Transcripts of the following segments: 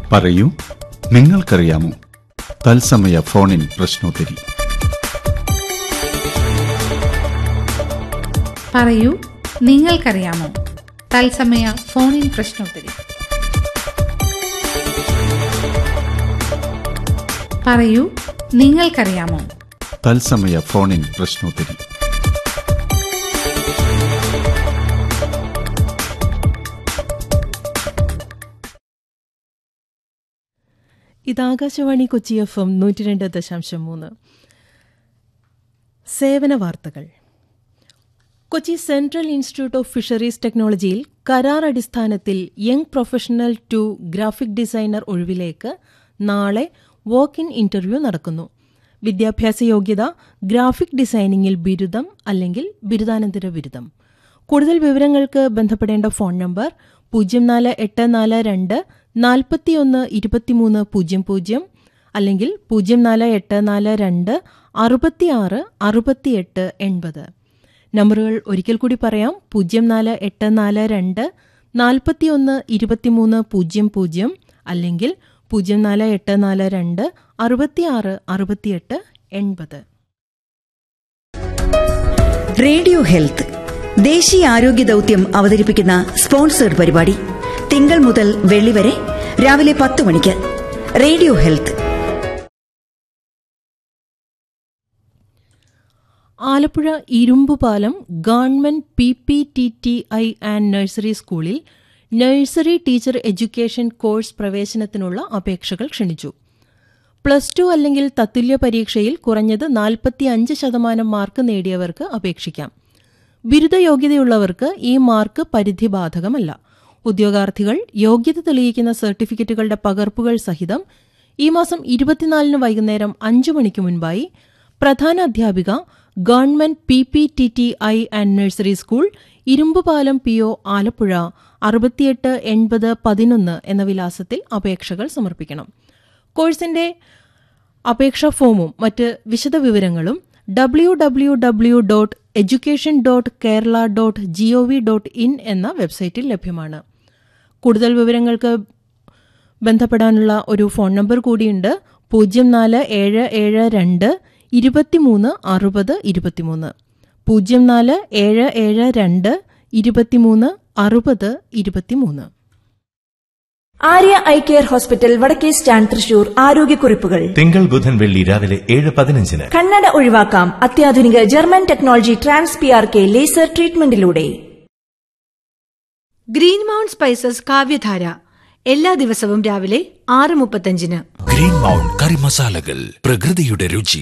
പറയൂ നിങ്ങൾക്കറിയാമോ തത്സമയ ഫോണിൻ പ്രശ്നോത്തരി പറയൂ നിങ്ങൾക്കറിയാമോ തത്സമയ ഫോണിൻ പ്രശ്നോത്തരി പറയൂ നിങ്ങൾക്കറിയാമോ തത്സമയ ഫോണിൻ പ്രശ്നോത്തരി ഇത് ആകാശവാണി കൊച്ചി എഫ് എം നൂറ്റി രണ്ട് ദശാംശം മൂന്ന് സേവന വാർത്തകൾ Kochi central institute of fisheries ടെക്നോളജിയിൽ കരാർ അടിസ്ഥാനത്തിൽ young professional two graphic designer ഒഴിവിലേക്ക് നാളെ വോക്ക് ഇൻ ഇന്റർവ്യൂ നടക്കുന്നു വിദ്യാഭ്യാസ യോഗ്യത ഗ്രാഫിക് ഡിസൈനിങ്ങിൽ ബിരുദം അല്ലെങ്കിൽ ബിരുദാനന്തര ബിരുദം കൂടുതൽ വിവരങ്ങൾക്ക് ബന്ധപ്പെടേണ്ട ഫോൺ നമ്പർ പൂജ്യം നാല് എട്ട് നാല് രണ്ട് നാൽപ്പത്തിയൊന്ന് ഇരുപത്തിമൂന്ന് പൂജ്യം പൂജ്യം അല്ലെങ്കിൽ പൂജ്യം നാല് എട്ട് നാല് രണ്ട് അറുപത്തിയാറ് അറുപത്തിയെട്ട് എൺപത് നമ്പറുകൾ ഒരിക്കൽ കൂടി പറയാം പൂജ്യം നാല് എട്ട് നാല് രണ്ട് നാൽപ്പത്തിയൊന്ന് ഇരുപത്തിമൂന്ന് പൂജ്യം പൂജ്യം അല്ലെങ്കിൽ പൂജ്യം നാല് എട്ട് നാല് രണ്ട് അറുപത്തിയാറ് അറുപത്തിയെട്ട് എൺപത് റേഡിയോ ഹെൽത്ത് ദേശീയ ആരോഗ്യ ദൌത്യം അവതരിപ്പിക്കുന്ന സ്പോൺസേഡ് പരിപാടി തിങ്കൾ മുതൽ വെള്ളി വരെ രാവിലെ പത്ത് മണിക്ക് radio health Alappuzha Irumbupalam government P P T T I and nursery സ്കൂളിൽ നഴ്സറി ടീച്ചർ എഡ്യൂക്കേഷൻ കോഴ്സ് പ്രവേശനത്തിനുള്ള അപേക്ഷകൾ ക്ഷണിച്ചു പ്ലസ് ടു അല്ലെങ്കിൽ തത്തുല്യ പരീക്ഷയിൽ കുറഞ്ഞത് നാൽപ്പത്തി അഞ്ച് ശതമാനം മാർക്ക് നേടിയവർക്ക് അപേക്ഷിക്കാം ബിരുദ യോഗ്യതയുള്ളവർക്ക് ഈ മാർക്ക് പരിധി ബാധകമല്ല ഉദ്യോഗാർത്ഥികൾ യോഗ്യത തെളിയിക്കുന്ന സർട്ടിഫിക്കറ്റുകളുടെ പകർപ്പുകൾ സഹിതം ഈ മാസം ഇരുപത്തിനാലിന് വൈകുന്നേരം അഞ്ചു മണിക്ക് മുൻപായി പ്രധാന അധ്യാപിക government P P T T I and nursery school Irumbupalam P O Alappuzha അറുപത്തിയെട്ട് എൺപത് പതിനൊന്ന് എന്ന വിലാസത്തിൽ അപേക്ഷകൾ സമർപ്പിക്കണം കോഴ്സിന്റെ അപേക്ഷാ ഫോമും മറ്റ് വിശദവിവരങ്ങളും W W W dot education dot Kerala dot G O V dot in എന്ന വെബ്സൈറ്റിൽ ലഭ്യമാണ് കൂടുതൽ വിവരങ്ങൾക്ക് ബന്ധപ്പെടാനുള്ള ഒരു ഫോൺ നമ്പർ കൂടിയുണ്ട് പൂജ്യം നാല് ഏഴ് ഏഴ് രണ്ട് ഇരുപത്തിമൂന്ന് അറുപത് ഇരുപത്തിമൂന്ന് പൂജ്യം നാല് ഏഴ് ഏഴ് രണ്ട് ഇരുപത്തിമൂന്ന് അറുപത് ഇരുപത്തിമൂന്ന് ആര്യ ഐ കെയർ ഹോസ്പിറ്റൽ വടക്കേ സ്റ്റാൻഡ് തൃശൂർ ആരോഗ്യക്കുറിപ്പുകൾ തിങ്കൾ ബുധൻ വെള്ളി രാവിലെ ഏഴ് പതിനഞ്ചിന് കണ്ണട ഒഴിവാക്കാം അത്യാധുനിക German technology trans P R K laser ട്രീറ്റ്മെന്റിലൂടെ ഗ്രീൻ മൗണ്ട് സ്പൈസസ് കാവ്യധാര എല്ലാ ദിവസവും രാവിലെ ആറ് മുപ്പത്തഞ്ചിന് ഗ്രീൻ മൗണ്ട് കറി മസാലകൾ പ്രകൃതിയുടെ രുചി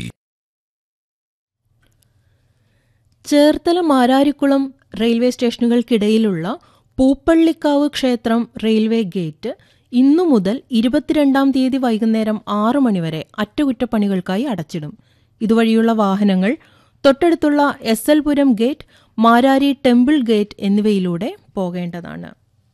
ചേർത്തല മാരാരിക്കുളം റെയിൽവേ സ്റ്റേഷനുകൾക്കിടയിലുള്ള പൂപ്പള്ളിക്കാവ് ക്ഷേത്രം റെയിൽവേ ഗേറ്റ് ഇന്നു മുതൽ ഇരുപത്തിരണ്ടാം തീയതി വൈകുന്നേരം ആറു മണിവരെ അറ്റകുറ്റപ്പണികൾക്കായി അടച്ചിടും ഇതുവഴിയുള്ള വാഹനങ്ങൾ തൊട്ടടുത്തുള്ള S L Puram gate Marari temple gate എന്നിവയിലൂടെ പോകേണ്ടതാണ്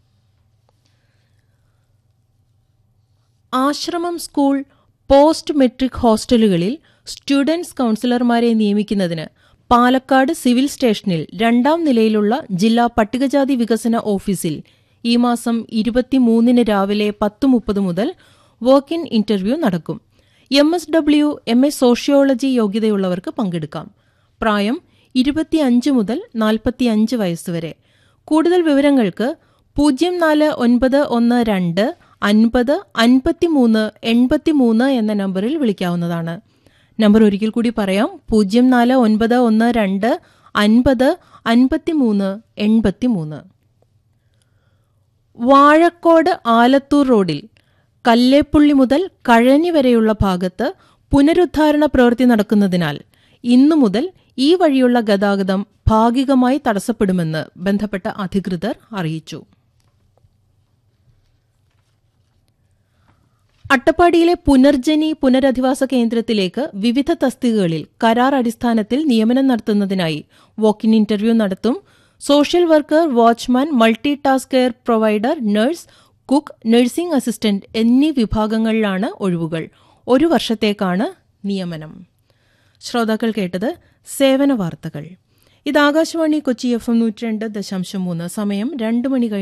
ആശ്രമം സ്കൂൾ പോസ്റ്റ് മെട്രിക് ഹോസ്റ്റലുകളിൽ സ്റ്റുഡൻസ് കൌൺസിലർമാരെ നിയമിക്കുന്നതിന് പാലക്കാട് സിവിൽ സ്റ്റേഷനിൽ രണ്ടാം നിലയിലുള്ള ജില്ലാ പട്ടികജാതി വികസന ഓഫീസിൽ ഈ മാസം ഇരുപത്തിമൂന്നിന് രാവിലെ പത്ത് മുപ്പത് മുതൽ വർക്ക് ഇൻ ഇന്റർവ്യൂ നടക്കും M S W M A sociology യോഗ്യതയുള്ളവർക്ക് പങ്കെടുക്കാം പ്രായം ഇരുപത്തിയഞ്ച് മുതൽ നാൽപ്പത്തിയഞ്ച് വയസ്സുവരെ കൂടുതൽ വിവരങ്ങൾക്ക് പൂജ്യം നാല് ഒൻപത് ഒന്ന് രണ്ട് അൻപത് അൻപത്തിമൂന്ന് എൺപത്തിമൂന്ന് എന്ന നമ്പറിൽ വിളിക്കാവുന്നതാണ് നമ്പർ ഒരിക്കൽ കൂടി പറയാം പൂജ്യം നാല് ഒൻപത് ഒന്ന് രണ്ട് അൻപത് അൻപത്തിമൂന്ന് എൺപത്തിമൂന്ന് വാഴക്കോട് ആലത്തൂർ റോഡിൽ കല്ലേപ്പുള്ളി മുതൽ കഴനി വരെയുള്ള ഭാഗത്ത് പുനരുദ്ധാരണ പ്രവൃത്തി നടക്കുന്നതിനാൽ ഇന്നു മുതൽ ഈ വഴിയുള്ള ഗതാഗതം ഭാഗികമായി തടസ്സപ്പെടുമെന്ന് ബന്ധപ്പെട്ട അധികൃതർ അറിയിച്ചു അട്ടപ്പാടിയിലെ പുനർജനി പുനരധിവാസ കേന്ദ്രത്തിലേക്ക് വിവിധ തസ്തികകളിൽ കരാർ അടിസ്ഥാനത്തിൽ നിയമനം നടത്തുന്നതിനായി വോക്കിൻ ഇന്റർവ്യൂ നടത്തും social worker watchman multi task care provider nurse cook nursing assistant എന്നീ വിഭാഗങ്ങളിലാണ് ഒഴിവുകൾ ഒരു വർഷത്തേക്കാണ് നിയമനം ശ്രോതാക്കൾ കേട്ടത് സേവന വാർത്തകൾ ഇത് ആകാശവാണി കൊച്ചി എഫ് എം നൂറ്റി രണ്ട് ദശാംശം മൂന്ന് സമയം രണ്ട് മണി കഴിഞ്ഞ്